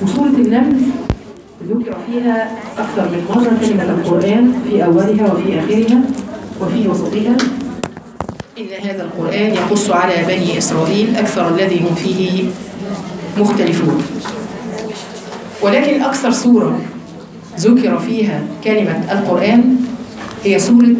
وسورة النمل ذكر فيها أكثر من مرة كلمة القرآن في أولها وفي آخرها وفي وسطها إن هذا القرآن يقص على بني إسرائيل أكثر الذي هم فيه مختلفون ولكن أكثر سورة ذكر فيها كلمة القرآن هي سورة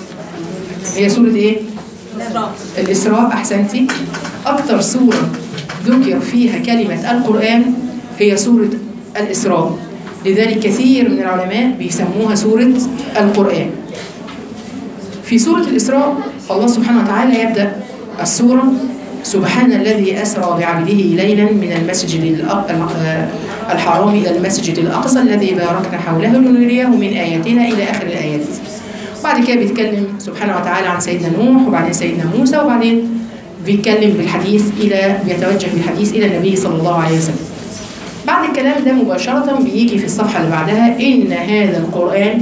هي سورة إيه؟ الإسراء أحسنتي أكثر سورة ذكر فيها كلمة القرآن هي سورة الإسراء لذلك كثير من العلماء بيسموها سورة القرآن في سورة الإسراء الله سبحانه وتعالى يبدأ السورة سبحان الذي أسرى بعبده ليلا من المسجد الحرام إلى المسجد الأقصى الذي باركنا حوله لنريه من آياتنا إلى آخر الآيات بعد كده بيتكلم سبحانه وتعالى عن سيدنا نوح وبعدين سيدنا موسى وبعدين بيتكلم بالحديث إلى بيتوجه بالحديث إلى النبي صلى الله عليه وسلم بعد الكلام ده مباشرة بيجي في الصفحة اللي بعدها إن هذا القرآن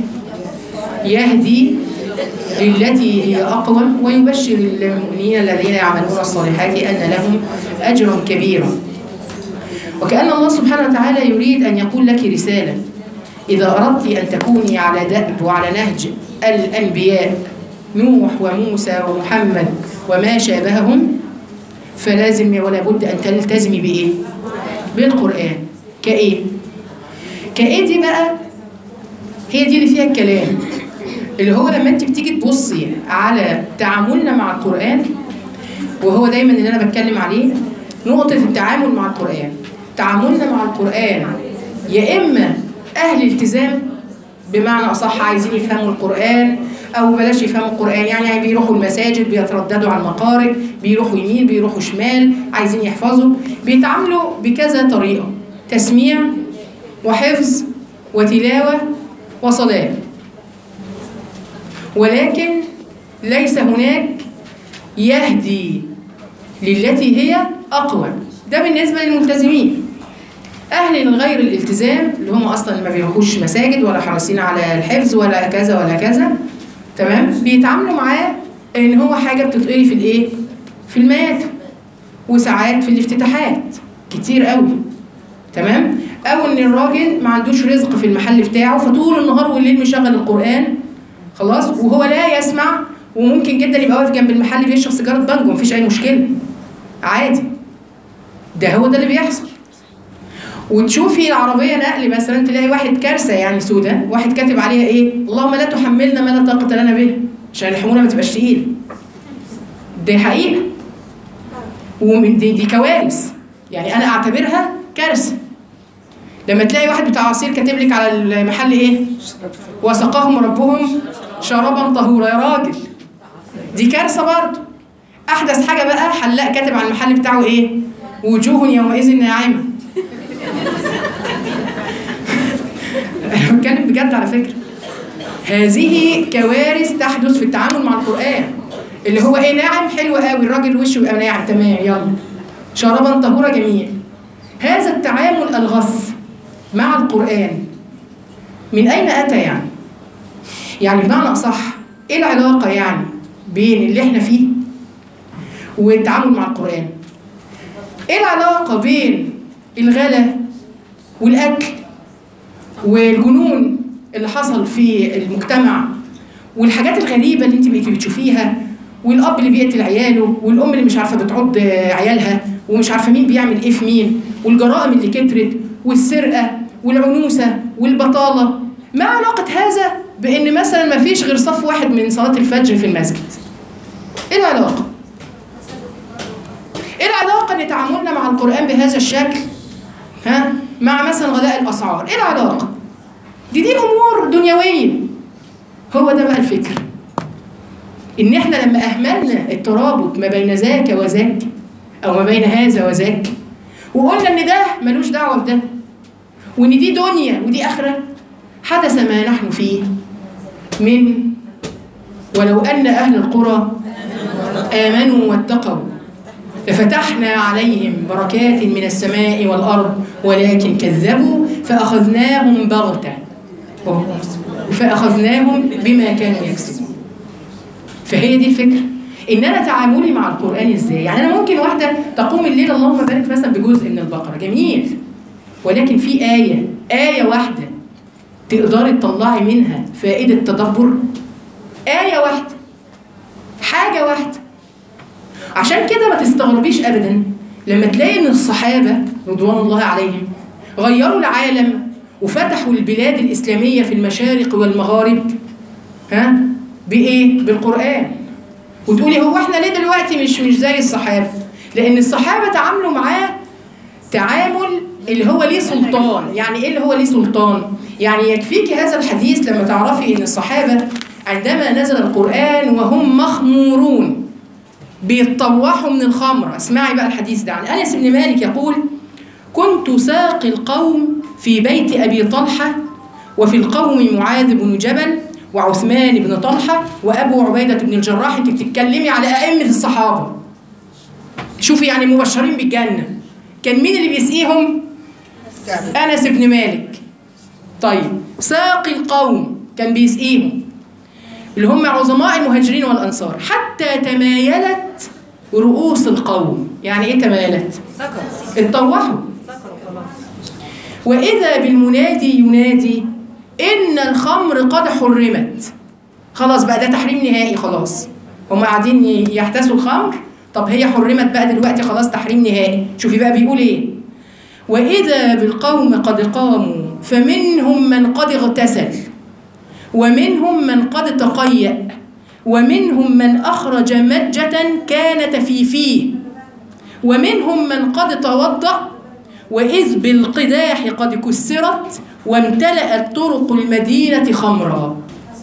يهدي للتي هي أقوم ويبشر المؤمنين الذين يعملون الصالحات أن لهم أجرا كبيرا وكأن الله سبحانه وتعالى يريد أن يقول لك رسالة إذا أردت أن تكوني على دأب وعلى نهج الأنبياء نوح وموسى ومحمد وما شابههم فلازم ولا بد أن تلتزمي بإيه؟ بالقرآن كإيه؟ كإيه دي بقى؟ هي دي اللي فيها الكلام اللي هو لما انت بتيجي تبصي على تعاملنا مع القرآن وهو دايما اللي انا بتكلم عليه نقطة التعامل مع القرآن تعاملنا مع القرآن يا إما أهل التزام بمعنى أصح عايزين يفهموا القرآن أو بلاش يفهموا القرآن يعني بيروحوا المساجد بيترددوا على المقارئ بيروحوا يمين بيروحوا شمال عايزين يحفظوا بيتعاملوا بكذا طريقة تسميع وحفظ وتلاوة وصلاة ولكن ليس هناك يهدي للتي هي أقوى ده بالنسبة للملتزمين أهل غير الالتزام اللي هم أصلا ما بيروحوش مساجد ولا حريصين على الحفظ ولا كذا ولا كذا تمام بيتعاملوا معاه إن هو حاجة بتتقري في الإيه؟ في المياتم وساعات في الافتتاحات كتير قوي تمام؟ أو إن الراجل ما عندوش رزق في المحل بتاعه فطول النهار والليل مشغل القرآن خلاص وهو لا يسمع وممكن جدا يبقى واقف جنب المحل بيشرب سيجاره بانجو مفيش اي مشكله عادي ده هو ده اللي بيحصل وتشوفي العربيه نقل مثلا تلاقي واحد كارثه يعني سوداء واحد كاتب عليها ايه اللهم لا تحملنا ما لا طاقه لنا به عشان الحموله ما تبقاش تقيله دي حقيقه ومن دي, دي كوارث يعني انا اعتبرها كارثه لما تلاقي واحد بتاع عصير كاتب لك على المحل ايه وسقاهم ربهم شرابا طهورا يا راجل دي كارثه برضه احدث حاجه بقى حلاق كاتب على المحل بتاعه ايه وجوه يومئذ ناعمه انا بتكلم بجد على فكره هذه كوارث تحدث في التعامل مع القران اللي هو ايه ناعم حلو قوي الراجل وشه يبقى ناعم تمام يلا شرابا طهورا جميل هذا التعامل الغث مع القران من اين اتى يعني يعني بمعنى اصح ايه العلاقه يعني بين اللي احنا فيه والتعامل مع القران ايه العلاقه بين الغلا والاكل والجنون اللي حصل في المجتمع والحاجات الغريبه اللي انت بقيتي بتشوفيها والاب اللي بيقتل عياله والام اللي مش عارفه بتعض عيالها ومش عارفه مين بيعمل ايه في مين والجرائم اللي كترت والسرقه والعنوسه والبطاله ما علاقه هذا بان مثلا ما فيش غير صف واحد من صلاه الفجر في المسجد ايه العلاقه ايه العلاقه ان تعاملنا مع القران بهذا الشكل ها مع مثلا غلاء الاسعار ايه العلاقه دي دي امور دنيويه هو ده بقى الفكر ان احنا لما اهملنا الترابط ما بين ذاك وذاك او ما بين هذا وذاك وقلنا ان ده ملوش دعوه بده وان دي دنيا ودي اخره حدث ما نحن فيه من ولو ان اهل القرى امنوا واتقوا لفتحنا عليهم بركات من السماء والارض ولكن كذبوا فاخذناهم بغته فاخذناهم بما كانوا يكسبون فهي دي الفكره ان انا تعاملي مع القران ازاي يعني انا ممكن واحده تقوم الليل اللهم بارك مثلا بجزء من البقره جميل ولكن في آية آية واحدة تقدري تطلعي منها فائدة تدبر آية واحدة حاجة واحدة عشان كده ما تستغربيش أبدا لما تلاقي إن الصحابة رضوان الله عليهم غيروا العالم وفتحوا البلاد الإسلامية في المشارق والمغارب ها بإيه؟ بالقرآن وتقولي هو احنا ليه دلوقتي مش مش زي الصحابة؟ لأن الصحابة تعاملوا معاه تعامل اللي هو ليه سلطان، يعني إيه اللي هو ليه سلطان؟ يعني يكفيك هذا الحديث لما تعرفي إن الصحابة عندما نزل القرآن وهم مخمورون بيتطوحوا من الخمر اسمعي بقى الحديث ده عن أنس بن مالك يقول كنت ساقي القوم في بيت أبي طلحة وفي القوم معاذ بن جبل وعثمان بن طلحة وأبو عبيدة بن الجراح أنت بتتكلمي على أئمة الصحابة شوفي يعني مبشرين بالجنة كان مين اللي بيسقيهم؟ أنس بن مالك طيب ساقي القوم كان بيسقيهم اللي هم عظماء المهاجرين والأنصار حتى تمايلت رؤوس القوم يعني إيه تمايلت؟ اتطوحوا وإذا بالمنادي ينادي إن الخمر قد حرمت خلاص بقى ده تحريم نهائي خلاص هم قاعدين يحتسوا الخمر طب هي حرمت بقى دلوقتي خلاص تحريم نهائي شوفي بقى بيقول ايه وإذا بالقوم قد قاموا فمنهم من قد اغتسل ومنهم من قد تقيأ ومنهم من أخرج مجة كانت في فيه ومنهم من قد توضأ وإذ بالقداح قد كسرت وامتلأت طرق المدينة خمرا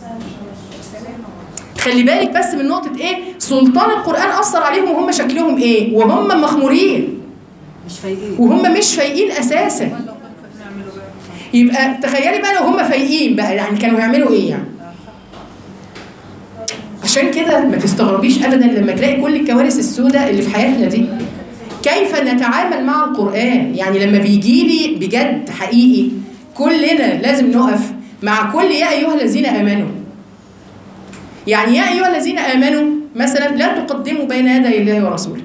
خلي بالك بس من نقطة إيه سلطان القرآن أثر عليهم وهم شكلهم إيه وهم مخمورين مش فايقين وهم مش فايقين أساسا يبقى تخيلي بقى لو هم فايقين بقى يعني كانوا هيعملوا إيه يعني عشان كده ما تستغربيش ابدا لما تلاقي كل الكوارث السوداء اللي في حياتنا دي كيف نتعامل مع القرآن يعني لما بيجي لي بجد حقيقي كلنا لازم نقف مع كل يا أيها الذين آمنوا يعني يا أيها الذين آمنوا مثلا لا تقدموا بين يدي الله ورسوله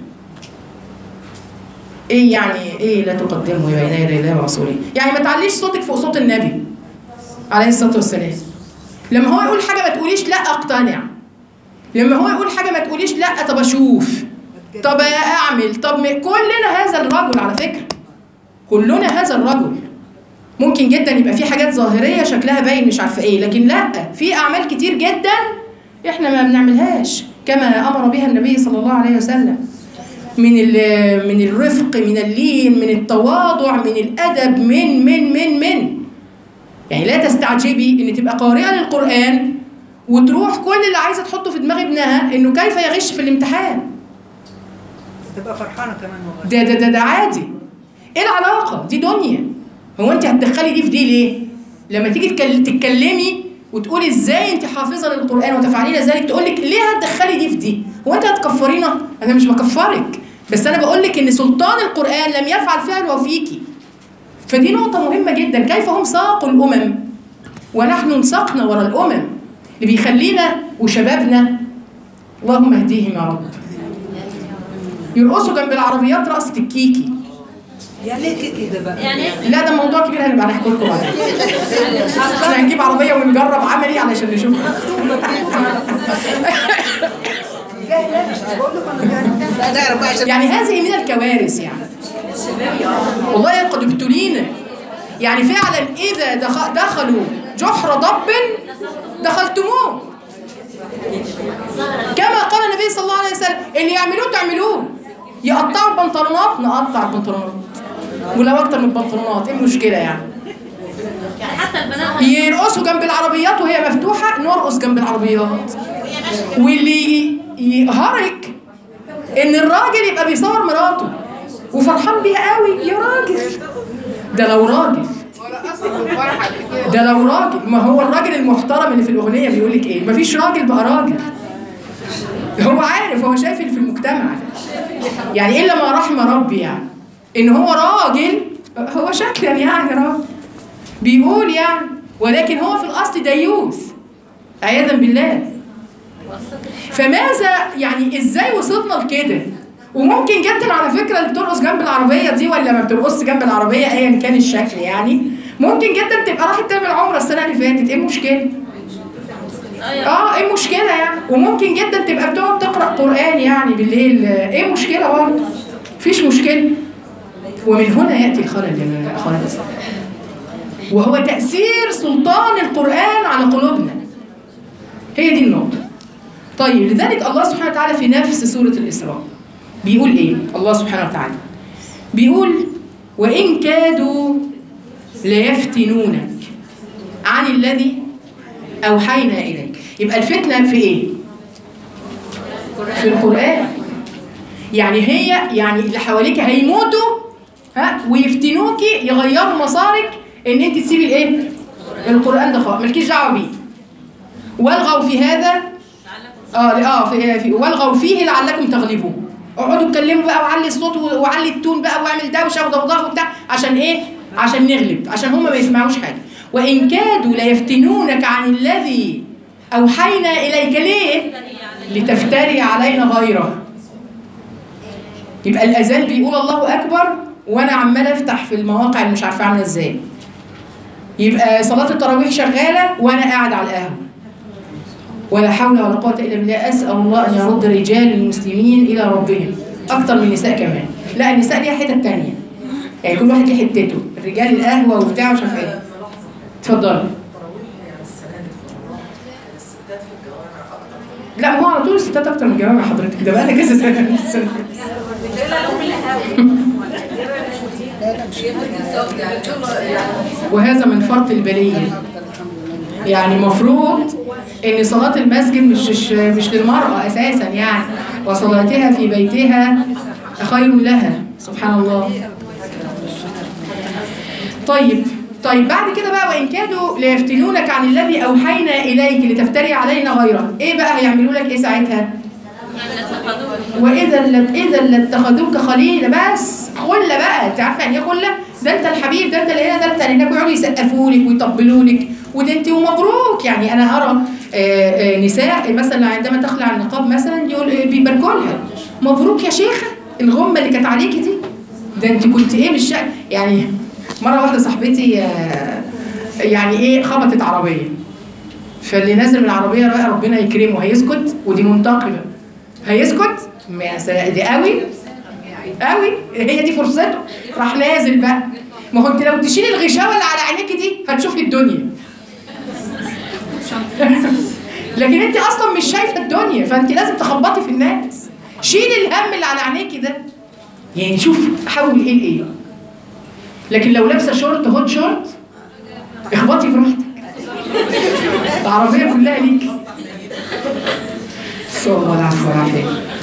ايه يعني ايه لا تقدموا بين يدي الله ورسوله يعني ما تعليش صوتك فوق صوت النبي عليه الصلاه والسلام لما هو يقول حاجه ما تقوليش لا اقتنع لما هو يقول حاجه ما تقوليش لا طب اشوف طب اعمل طب م- كلنا هذا الرجل على فكره كلنا هذا الرجل ممكن جدا يبقى في حاجات ظاهريه شكلها باين مش عارفه ايه لكن لا في اعمال كتير جدا احنا ما بنعملهاش كما امر بها النبي صلى الله عليه وسلم من ال- من الرفق من اللين من التواضع من الادب من من من من يعني لا تستعجبي ان تبقى قارئه للقران وتروح كل اللي عايزه تحطه في دماغ ابنها انه كيف يغش في الامتحان تبقى فرحانه كمان والله ده ده ده, ده عادي ايه العلاقه دي دنيا هو انت هتدخلي دي في دي ليه لما تيجي تكل- تتكلمي وتقولي ازاي انت حافظه للقران وتفعلين ذلك تقول لك ليه هتدخلي دي في دي هو انت هتكفرينا انا مش بكفرك بس انا بقول لك ان سلطان القران لم يفعل فعله فيكي فدي نقطه مهمه جدا كيف هم ساقوا الامم ونحن انسقنا وراء الامم اللي بيخلينا وشبابنا اللهم اهديهم يا رب يرقصوا جنب العربيات رقصة الكيكي يعني ايه كيكي ده بقى؟ يعني لا ده موضوع كبير هنبقى نحكي لكم بعدين احنا هنجيب عربية ونجرب عملي علشان نشوف لا لا مش بقول لكم انا يعني لا ده بقى عشان يعني هذه من الكوارث يعني والله قد ابتلينا يعني فعلا إذا دخ- دخلوا جحر ضب دخلتموه كما قال النبي صلى الله عليه وسلم اللي يعملوه تعملوه يقطعوا البنطلونات نقطع البنطلونات ولو اكتر من البنطلونات ايه المشكله يعني يعني حتى البنات يرقصوا جنب العربيات وهي مفتوحه نرقص جنب العربيات واللي يقهرك ان الراجل يبقى بيصور مراته وفرحان بيها قوي يا راجل ده لو راجل ده لو راجل ما هو الراجل المحترم اللي في الاغنيه بيقول لك ايه مفيش راجل بقى راجل هو عارف هو شايف اللي في المجتمع يعني الا ما رحم ربي يعني ان هو راجل هو شكلا يعني راجل بيقول يعني ولكن هو في الاصل ديوث عياذا بالله فماذا يعني ازاي وصلنا لكده وممكن جدا على فكره اللي بترقص جنب العربيه دي ولا ما بترقصش جنب العربيه ايا كان الشكل يعني ممكن جدا تبقى راحت تعمل عمره السنه اللي فاتت ايه المشكله؟ اه ايه المشكله يعني وممكن جدا تبقى بتقعد تقرا قران يعني بالليل آه، ايه المشكله برضه؟ مفيش مشكله ومن هنا ياتي الخلل يا اخواني وهو تاثير سلطان القران على قلوبنا هي دي النقطه طيب لذلك الله سبحانه وتعالى في نفس سورة الإسراء بيقول إيه؟ الله سبحانه وتعالى بيقول وإن كادوا ليفتنونك عن الذي أوحينا إليك يبقى الفتنة في إيه؟ في القرآن يعني هي يعني اللي حواليك هيموتوا ها ويفتنوكي يغيروا مسارك ان انت تسيبي الايه؟ القرآن ده خالص مالكيش دعوة بيه والغوا في هذا اه اه في, في والغوا فيه لعلكم تغلبون اقعدوا اتكلموا بقى وعلي الصوت و- وعلي التون بقى واعمل دوشه وضوضاء وبتاع عشان ايه؟ عشان نغلب عشان هم ما يسمعوش حاجه وان كادوا ليفتنونك عن الذي اوحينا اليك ليه؟ لتفتري علينا غيره يبقى الاذان بيقول الله اكبر وانا عمال افتح في المواقع اللي مش عارفه عامله ازاي يبقى صلاه التراويح شغاله وانا قاعد على القهوه ولا حول ولا قوة إلا بالله أسأل الله أن يرد رجال المسلمين إلى ربهم أكتر من النساء كمان لا النساء ليها حتة تانية يعني كل واحد ليه حتته الرجال القهوة وبتاع مش عارف إيه اتفضلي لا ما هو على طول الستات أكتر من الجماعة حضرتك ده بقى لنا كذا سنة وهذا من فرط البلية يعني المفروض ان صلاة المسجد مش مش, مش للمرأة اساسا يعني وصلاتها في بيتها خير لها سبحان الله طيب طيب بعد كده بقى وان كادوا ليفتنونك عن الذي اوحينا اليك لتفتري علينا غيره ايه بقى هيعملوا لك ايه ساعتها واذا لت اذا لاتخذوك خليلا بس خله بقى انت عارفه يعني ايه خله ده انت الحبيب ده انت اللي هنا ده انت اللي هناك ويقعدوا يسقفوا لك ويطبلوا لك وده انت ومبروك يعني انا ارى آه، آه، نساء مثلا عندما تخلع النقاب مثلا يقول آه، بيباركوا لها مبروك يا شيخه الغمه اللي كانت عليكي دي ده انت كنت ايه مش شا- يعني مره واحده صاحبتي آه، يعني ايه خبطت عربيه فاللي نازل من العربيه بقى ربنا يكرمه هيسكت ودي منتقبه هيسكت ما س- دي قوي قوي هي دي فرصته راح نازل بقى ما هو انت لو تشيلي الغشاوه اللي على عينيكي دي هتشوفي الدنيا لكن انت اصلا مش شايفه الدنيا فانت لازم تخبطي في الناس شيلي الهم اللي على عينيكي ده يعني شوف حول ايه لايه لكن لو لابسه شورت هوت شورت اخبطي براحتك العربيه كلها ليك صلى الله العفو والعافيه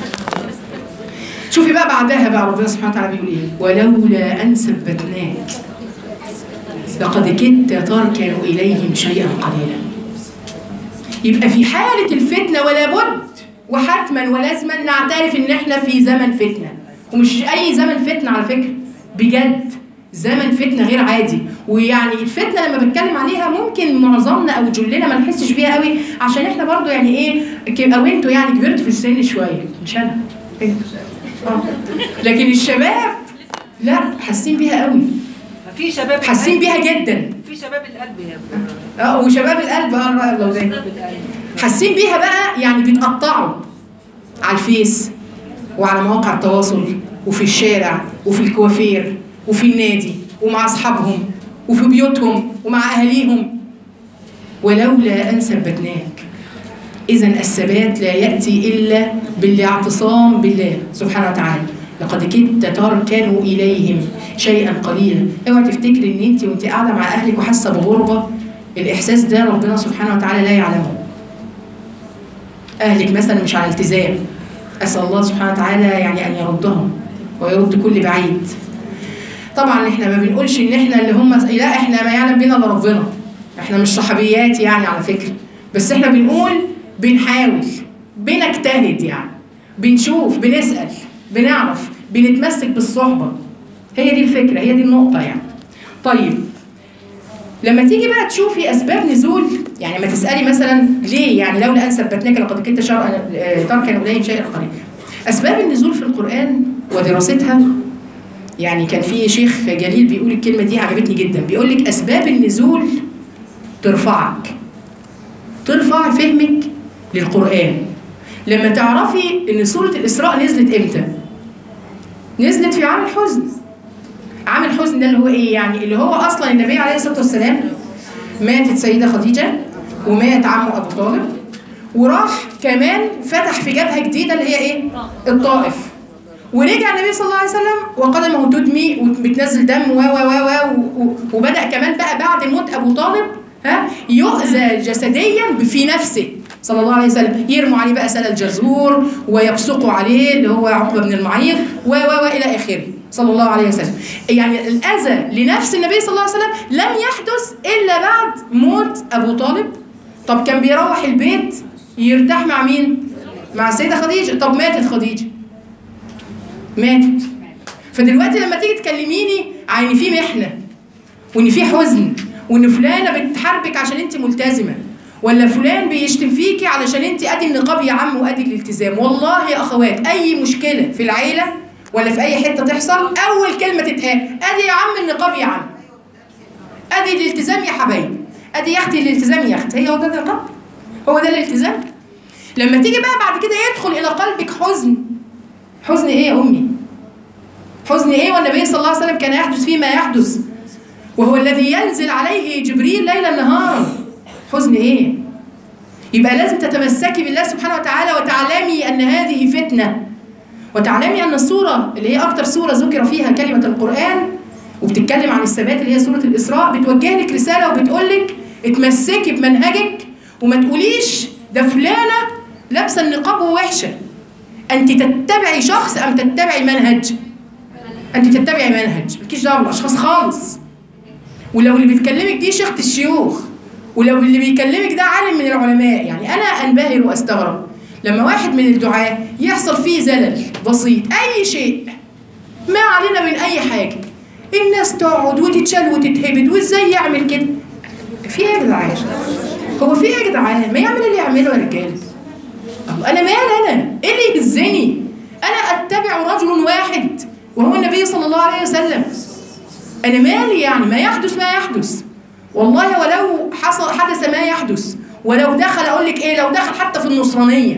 شوفي بقى بعدها بقى ربنا سبحانه وتعالى بيقول ايه ولولا ان ثبتناك لقد كدت تركن اليهم شيئا قليلا يبقى في حاله الفتنه ولا بد وحتما ولازما نعترف ان احنا في زمن فتنه ومش اي زمن فتنه على فكره بجد زمن فتنه غير عادي ويعني الفتنه لما بتكلم عليها ممكن معظمنا او جلنا ما نحسش بيها قوي عشان احنا برضو يعني ايه ك- او انتوا يعني كبرتوا في السن شويه مش انا انتوا. آه. لكن الشباب لا حاسين بيها قوي في شباب حاسين بيها جدا في شباب القلب يا ابني اه وشباب القلب اه الله الله زي حاسين بيها بقى يعني بيتقطعوا على الفيس وعلى مواقع التواصل وفي الشارع وفي الكوافير وفي النادي ومع اصحابهم وفي بيوتهم ومع اهاليهم ولولا ان ثبتناك اذا الثبات لا ياتي الا بالاعتصام بالله سبحانه وتعالى لقد كدت تركنوا اليهم شيئا قليلا اوعي تفتكري ان انت وانت قاعده مع اهلك وحاسه بغربه الاحساس ده ربنا سبحانه وتعالى لا يعلمه اهلك مثلا مش على التزام اسال الله سبحانه وتعالى يعني ان يردهم ويرد كل بعيد طبعا احنا ما بنقولش ان احنا اللي هم لا احنا ما يعلم بنا الا ربنا احنا مش صحابيات يعني على فكره بس احنا بنقول بنحاول بنجتهد يعني بنشوف بنسال بنعرف بنتمسك بالصحبه هي دي الفكره هي دي النقطه يعني طيب لما تيجي بقى تشوفي اسباب نزول يعني ما تسالي مثلا ليه يعني لولا ان ثبتناك لقد كنت شرعا تركا اليهم شيئا قليلا اسباب النزول في القران ودراستها يعني كان في شيخ جليل بيقول الكلمه دي عجبتني جدا بيقول لك اسباب النزول ترفعك ترفع فهمك للقران لما تعرفي ان سوره الاسراء نزلت امتى نزلت في عام الحزن عام الحزن ده اللي هو ايه يعني اللي هو اصلا النبي عليه الصلاه والسلام ماتت سيده خديجه ومات عمه ابو طالب وراح كمان فتح في جبهه جديده اللي هي ايه الطائف ورجع النبي صلى الله عليه وسلم وقدمه تدمي وبتنزل دم و و و و وبدا كمان بقى بعد موت ابو طالب ها يؤذى جسديا في نفسه صلى الله عليه وسلم يرموا عليه بقى سلة الجزور ويبصقوا عليه اللي هو عقبه بن المعيط و و و الى اخره صلى الله عليه وسلم يعني الاذى لنفس النبي صلى الله عليه وسلم لم يحدث الا بعد موت ابو طالب طب كان بيروح البيت يرتاح مع مين مع السيده خديجه طب ماتت خديجه ماتت فدلوقتي لما تيجي تكلميني عن ان في محنه وان في حزن وان فلانه بتحاربك عشان انت ملتزمه ولا فلان بيشتم فيكي علشان انت ادي النقاب يا عم وادي الالتزام والله يا اخوات اي مشكله في العيله ولا في اي حته تحصل اول كلمه تتقال ادي يا عم النقاب يا عم ادي الالتزام يا حبايبي ادي يا اختي الالتزام يا اختي هي هو ده النقاب هو ده الالتزام لما تيجي بقى بعد كده يدخل الى قلبك حزن حزن ايه يا امي حزن ايه والنبي صلى الله عليه وسلم كان يحدث فيه ما يحدث وهو الذي ينزل عليه جبريل ليلا نهارا حزن ايه يبقى لازم تتمسكي بالله سبحانه وتعالى وتعلمي ان هذه فتنه وتعلمي ان السوره اللي هي اكتر سوره ذكر فيها كلمه القران وبتتكلم عن الثبات اللي هي سوره الاسراء بتوجه لك رساله وبتقول لك اتمسكي بمنهجك وما تقوليش ده فلانه لابسه النقاب ووحشه انت تتبعي شخص ام تتبعي منهج انت تتبعي منهج مالكيش دعوه بالاشخاص خالص ولو اللي بتكلمك دي شيخه الشيوخ ولو اللي بيكلمك ده عالم من العلماء يعني انا انبهر واستغرب لما واحد من الدعاة يحصل فيه زلل بسيط اي شيء ما علينا من اي حاجه الناس تقعد وتتشال وتتهبد وازاي يعمل كده في ايه يا جدعان هو في ايه يا جدعان ما يعمل اللي يعمله يا رجاله الله انا مال انا ايه اللي يهزني انا اتبع رجل واحد وهو النبي صلى الله عليه وسلم انا مالي يعني ما يحدث ما يحدث والله ولو حصل حدث ما يحدث ولو دخل اقول لك ايه لو دخل حتى في النصرانيه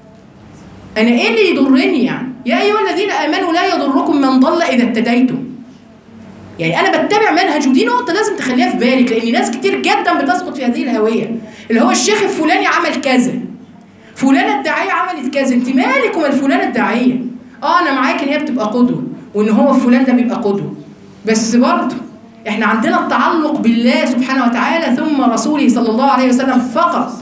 انا ايه اللي يضرني يعني يا ايها الذين امنوا لا يضركم من ضل اذا اهتديتم يعني انا بتبع منهج ودي نقطه لازم تخليها في بالك لان ناس كتير جدا بتسقط في هذه الهويه اللي هو الشيخ الفلاني عمل كذا فلانه الداعيه عملت كذا انت مالك ومال فلانه الداعيه اه انا معاك ان هي بتبقى قدوه وان هو فلان ده بيبقى قدوه بس برضه احنا عندنا التعلق بالله سبحانه وتعالى ثم رسوله صلى الله عليه وسلم فقط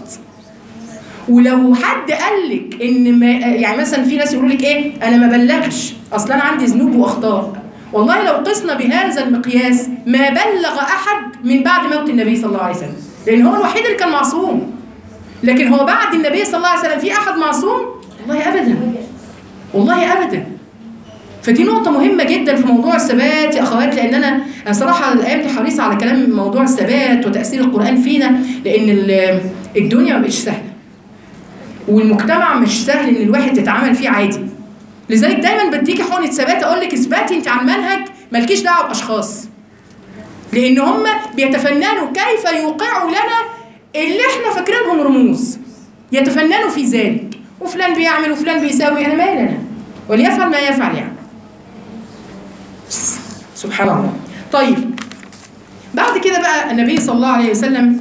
ولو حد قال لك ان ما يعني مثلا في ناس يقولوا لك ايه انا ما بلغش اصل انا عندي ذنوب واخطاء والله لو قسنا بهذا المقياس ما بلغ احد من بعد موت النبي صلى الله عليه وسلم لان هو الوحيد اللي كان معصوم لكن هو بعد النبي صلى الله عليه وسلم في احد معصوم والله ابدا والله ابدا فدي نقطة مهمة جدا في موضوع الثبات يا أخوات لأن أنا أنا صراحة الأيام دي حريصة على كلام موضوع الثبات وتأثير القرآن فينا لأن ال- الدنيا ما بقتش سهلة والمجتمع مش سهل إن الواحد يتعامل فيه عادي لذلك دايما بديكي حقنة ثبات أقول لك اثباتي أنت على المنهج مالكيش دعوة بأشخاص لأن هم بيتفننوا كيف يوقعوا لنا اللي احنا فاكرينهم رموز يتفننوا في ذلك وفلان بيعمل وفلان بيساوي أنا مالي أنا وليفعل ما يفعل يعني سبحان الله طيب بعد كده بقى النبي صلى الله عليه وسلم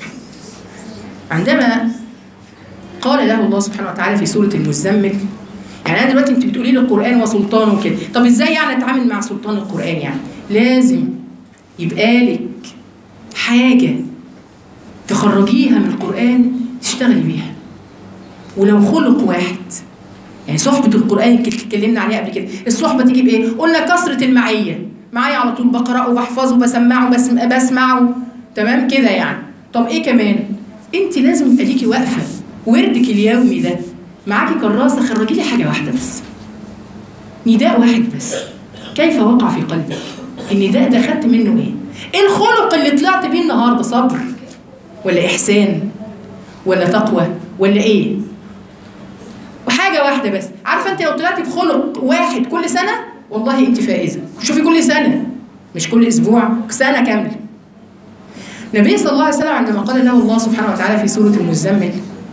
عندما قال له الله سبحانه وتعالى في سورة المزمل يعني انا دلوقتي انت بتقولي لي القرآن وسلطان وكده طب ازاي يعني اتعامل مع سلطان القرآن يعني لازم يبقى لك حاجة تخرجيها من القرآن تشتغلي بيها ولو خلق واحد يعني صحبة القرآن اللي اتكلمنا عليها قبل كده الصحبة تيجي بإيه؟ قلنا كثرة المعية معايا على طول بقرأه وبحفظه بسمعه بسم... بسمعه تمام كده يعني طب إيه كمان؟ أنت لازم يبقى ليكي واقفة وردك اليومي ده معاكي كراسة خرجي لي حاجة واحدة بس نداء واحد بس كيف وقع في قلبك؟ النداء ده خدت منه إيه؟ إيه الخلق اللي طلعت بيه النهاردة صبر ولا إحسان ولا تقوى ولا إيه؟ وحاجة حاجه واحده بس عارفه انت لو طلعتي بخلق واحد كل سنه والله انت فائزه شوفي كل سنه مش كل اسبوع سنه كامله النبي صلى الله عليه وسلم عندما قال له الله سبحانه وتعالى في سوره المزمل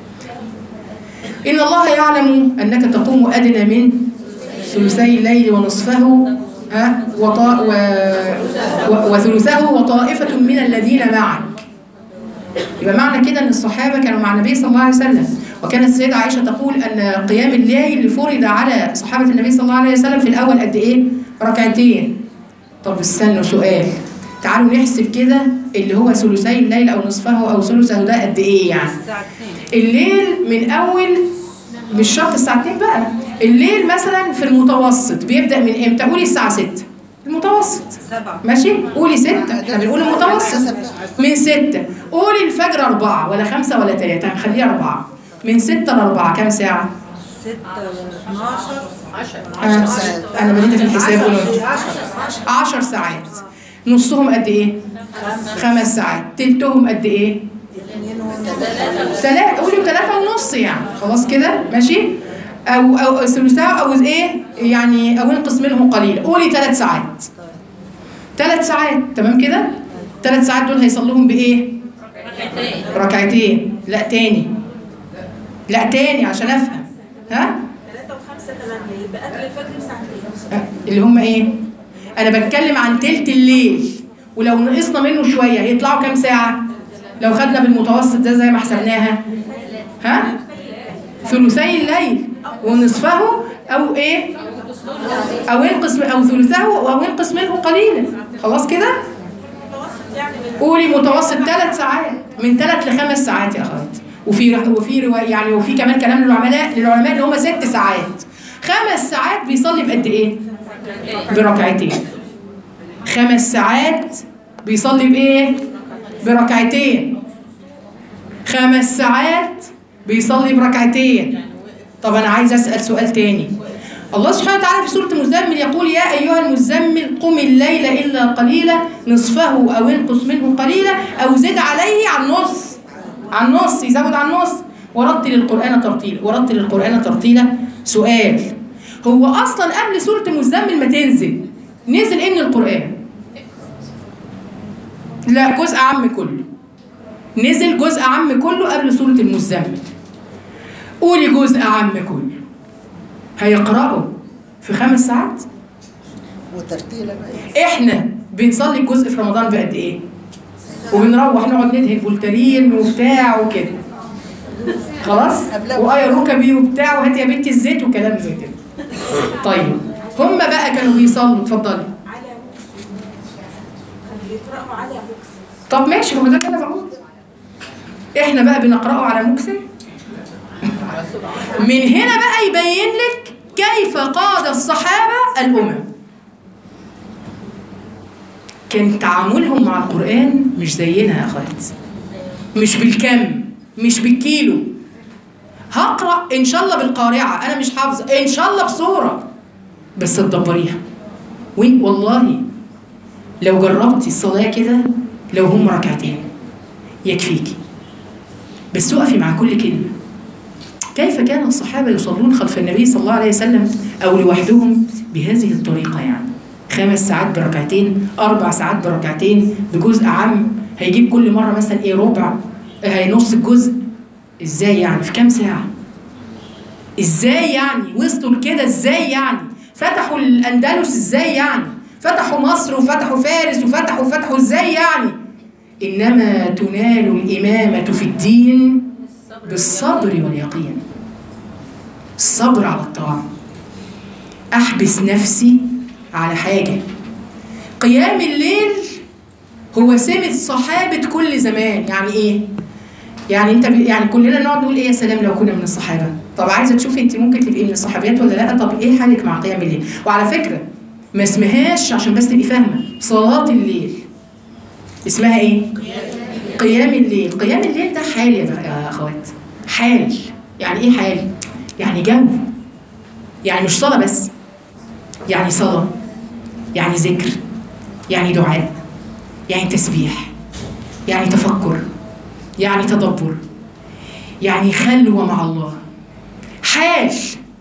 إن الله يعلم أنك تقوم أدنى من ثلثي الليل ونصفه ها وطا و و وثلثه وطائفة من الذين معك يبقى معنى كده ان الصحابه كانوا مع النبي صلى الله عليه وسلم وكانت السيده عائشه تقول ان قيام الليل اللي فرض على صحابه النبي صلى الله عليه وسلم في الاول قد ايه؟ ركعتين. طب استنوا سؤال تعالوا نحسب كده اللي هو ثلثي الليل او نصفه او ثلثه ده قد ايه يعني؟ الليل من اول مش شرط الساعه 2 بقى الليل مثلا في المتوسط بيبدا من امتى؟ قولي الساعه 6 المتوسط سبعة ماشي قولي ستة احنا بنقول المتوسط من ستة قولي الفجر أربعة ولا خمسة ولا تلاتة هنخليها أربعة من ستة لأربعة كام ساعة؟ ستة اتناشر آه. أنا بديت في الحساب قولوا انتوا. عشر ساعات نصهم قد إيه؟ خمس ساعات تلتهم قد إيه؟ ثلاثة قولي ثلاثة ونص يعني خلاص كده ماشي؟ أو أو ثلثها أو إيه؟ يعني أو انقص منه قليلا قولي ثلاث ساعات ثلاث ساعات تمام كده؟ ثلاث ساعات دول هيصلوهم بإيه؟ ركعتين لا تاني لا تاني عشان افهم ها ثلاثة وخمسة ثمانية يبقى قبل الفجر بساعتين ها؟ اللي هم ايه انا بتكلم عن تلت الليل ولو نقصنا منه شويه هيطلعوا كام ساعه لو خدنا بالمتوسط ده زي ما حسبناها ها ثلثي الليل ونصفه او ايه او ينقص او ثلثه او ينقص منه قليلا خلاص كده متوسط يعني من قولي متوسط ثلاث ساعات من ثلاث لخمس ساعات يا اخوات وفي وفي رواية يعني وفي كمان كلام للعلماء للعلماء اللي هم ست ساعات خمس ساعات بيصلي بقد ايه؟ بركعتين خمس ساعات بيصلي بايه؟ بركعتين خمس ساعات بيصلي بركعتين طب انا عايز اسال سؤال تاني الله سبحانه وتعالى في سوره المزمل يقول يا ايها المزمل قم الليل الا قليلا نصفه او انقص منه قليلا او زد عليه عن نص عن نص يزود عن نص ورتل القران ترتيلا ورتل القران ترتيلا سؤال هو اصلا قبل سوره المزمل ما تنزل نزل ان القران لا جزء عام كله نزل جزء عام كله قبل سوره المزمل قولي جزء عام كله هيقرأوا في خمس ساعات وترتيلا بقى احنا بنصلي الجزء في رمضان بقد ايه وبنروح نقعد ندهن فولترين وبتاع وكده خلاص وآية ركبي وبتاع وهات يا بنتي الزيت وكلام زي كده طيب هم بقى كانوا بيصلوا اتفضلي على مكس كانوا بيقرأوا على مكس طب ماشي هو ده اللي انا بقوله احنا بقى بنقراه على مكسر من هنا بقى يبين لك كيف قاد الصحابه الامم كان تعاملهم مع القران مش زينا يا اخوات مش بالكم مش بالكيلو هقرا ان شاء الله بالقارعه انا مش حافظه ان شاء الله بصوره بس تدبريها وين والله لو جربتي الصلاة كده لو هم ركعتين يكفيكي بس وقفي مع كل كلمة كيف كان الصحابة يصلون خلف النبي صلى الله عليه وسلم أو لوحدهم بهذه الطريقة يعني خمس ساعات بركعتين أربع ساعات بركعتين بجزء عام هيجيب كل مرة مثلا إيه ربع هي نص الجزء إزاي يعني في كام ساعة ازاي يعني وصلوا لكده ازاي يعني فتحوا الاندلس ازاي يعني فتحوا مصر وفتحوا فارس وفتحوا فتحوا ازاي يعني انما تنال الامامه في الدين بالصبر واليقين الصبر على الطاعه احبس نفسي على حاجه قيام الليل هو سمة صحابة كل زمان يعني ايه يعني انت ب... يعني كلنا نقعد نقول ايه يا سلام لو كنا من الصحابه طب عايزه تشوفي انت ممكن تبقي من الصحابيات ولا لا طب ايه حالك مع قيام الليل وعلى فكره ما اسمهاش عشان بس تبقي فاهمه صلاه الليل اسمها ايه قيام الليل قيام الليل ده حال يا بقى- يا اخوات حال يعني ايه حال يعني جو يعني مش صلاه بس يعني صلاه يعني ذكر يعني دعاء يعني تسبيح يعني تفكر يعني تدبر يعني خلوة مع الله حال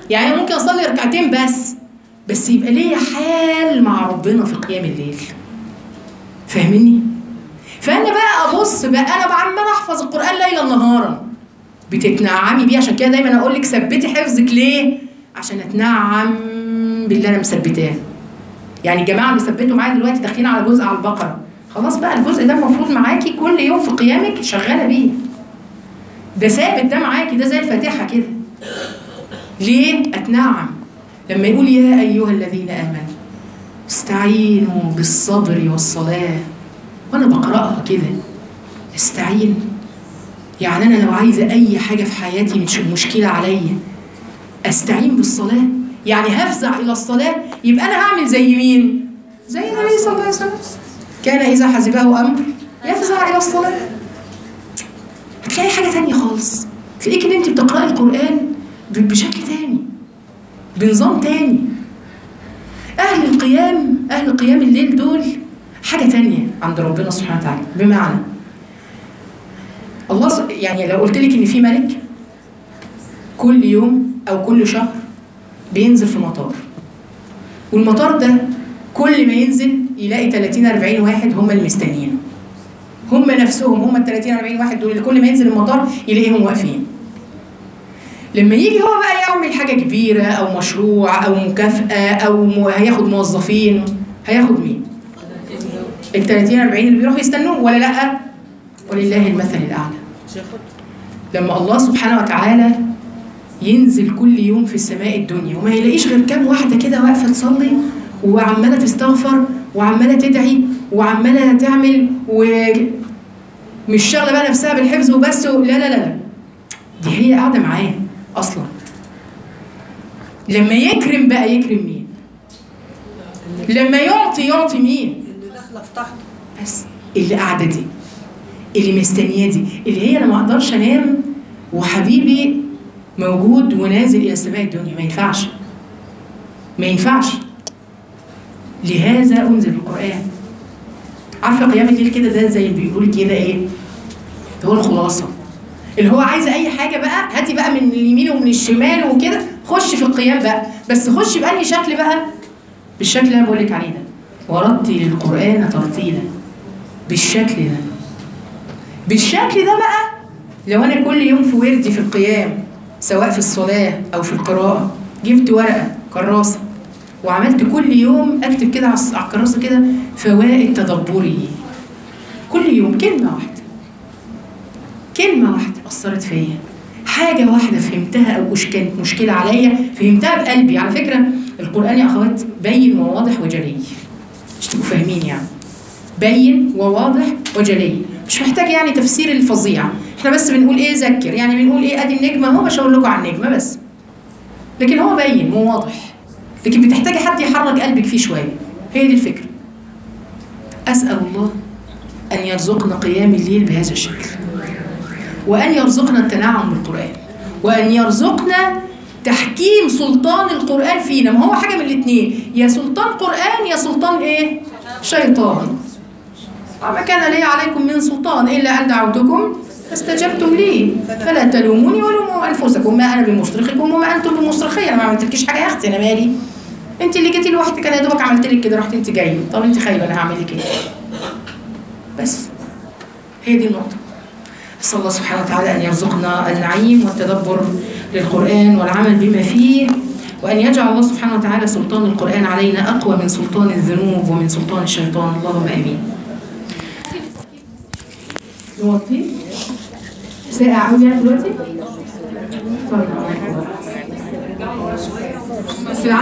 يعني ممكن اصلي ركعتين بس بس يبقى ليا حال مع ربنا في قيام الليل فاهمني فانا بقى ابص بقى انا عمال احفظ القران ليلا نهارا بتتنعمي بيه عشان كده دايما اقول لك ثبتي حفظك ليه عشان اتنعم باللي انا مثبتاه يعني الجماعه اللي ثبتوا معايا دلوقتي داخلين على جزء على البقره خلاص بقى الجزء ده المفروض معاكي كل يوم في قيامك شغاله بيه ده ثابت ده معاكي ده زي الفاتحه كده ليه اتنعم لما يقول يا ايها الذين امنوا استعينوا بالصبر والصلاه وانا بقراها كده استعين يعني انا لو عايزه اي حاجه في حياتي مش مشكله عليا استعين بالصلاه يعني هفزع الى الصلاه يبقى انا هعمل زي مين زي النبي صلى الله عليه وسلم كان اذا حزبه امر يفزع الى الصلاه هتلاقي حاجه تانية خالص تلاقيك ان انت بتقراي القران ب- بشكل تاني بنظام تاني اهل القيام اهل قيام الليل دول حاجه تانية عند ربنا سبحانه وتعالى بمعنى الله س- يعني لو قلت لك ان في ملك كل يوم او كل شهر بينزل في مطار والمطار ده كل ما ينزل يلاقي 30 40 واحد هم اللي مستنيينه هم نفسهم هم ال 30 40 واحد دول اللي كل ما ينزل المطار يلاقيهم واقفين لما يجي هو بقى يعمل حاجه كبيره او مشروع او مكافاه او م... هياخد موظفين هياخد مين؟ ال 30 40 اللي بيروحوا يستنوه ولا لا؟ ولله المثل الاعلى لما الله سبحانه وتعالى ينزل كل يوم في السماء الدنيا وما يلاقيش غير كام واحده كده واقفه تصلي وعماله تستغفر وعماله تدعي وعماله تعمل ومش شاغله بقى نفسها بالحفظ وبس و... لا لا لا لا دي هي قاعده معاه اصلا لما يكرم بقى يكرم مين لما يعطي يعطي مين اللي داخله في تحت بس اللي قاعده دي اللي مستنياه دي اللي هي انا ما اقدرش انام وحبيبي موجود ونازل الى السماء الدنيا ما ينفعش ما ينفعش لهذا انزل القران عارفه قيام الليل كده ده زي اللي بيقولوا كده ايه هو الخلاصه اللي هو عايزه اي حاجه بقى هاتي بقى من اليمين ومن الشمال وكده خش في القيام بقى بس خش بأنهي شكل بقى بالشكل اللي انا بقول لك عليه ده ورتل القران ترتيلا بالشكل ده بالشكل ده بقى لو انا كل يوم في وردي في القيام سواء في الصلاه او في القراءه جبت ورقه كراسه وعملت كل يوم اكتب كده على الس- على الكراسه كده فوائد تدبري كل يوم كلمه واحده كلمه واحده اثرت فيا حاجه واحده فهمتها او مش كانت مشكله عليا فهمتها بقلبي على فكره القران يا اخوات بين وواضح وجلي مش تبقوا فاهمين يعني بين وواضح وجلي مش محتاج يعني تفسير الفظيع احنا بس بنقول ايه ذكر يعني بنقول ايه ادي النجمه اهو مش هقول لكم على النجمه بس لكن هو بين وواضح لكن بتحتاجي حد يحرك قلبك فيه شويه هي دي الفكره اسال الله ان يرزقنا قيام الليل بهذا الشكل وان يرزقنا التنعم بالقران وان يرزقنا تحكيم سلطان القران فينا ما هو حاجه من الاثنين يا سلطان قران يا سلطان ايه شيطان وما كان لي عليكم من سلطان الا ان دعوتكم فاستجبتم لي فلا تلوموني ولوموا انفسكم ما انا بمصرخكم وما انتم بمصرخي انا ما عملتلكيش حاجه يا اختي انا مالي انت اللي جيتي لوحدك انا يا دوبك عملت لك كده رحت انت جايه طب انت خايبه انا هعمل لك ايه بس هي دي النقطه اسال الله سبحانه وتعالى ان يرزقنا النعيم والتدبر للقران والعمل بما فيه وان يجعل الله سبحانه وتعالى سلطان القران علينا اقوى من سلطان الذنوب ومن سلطان الشيطان اللهم امين نوطي ساقع قوي يعني دلوقتي طيب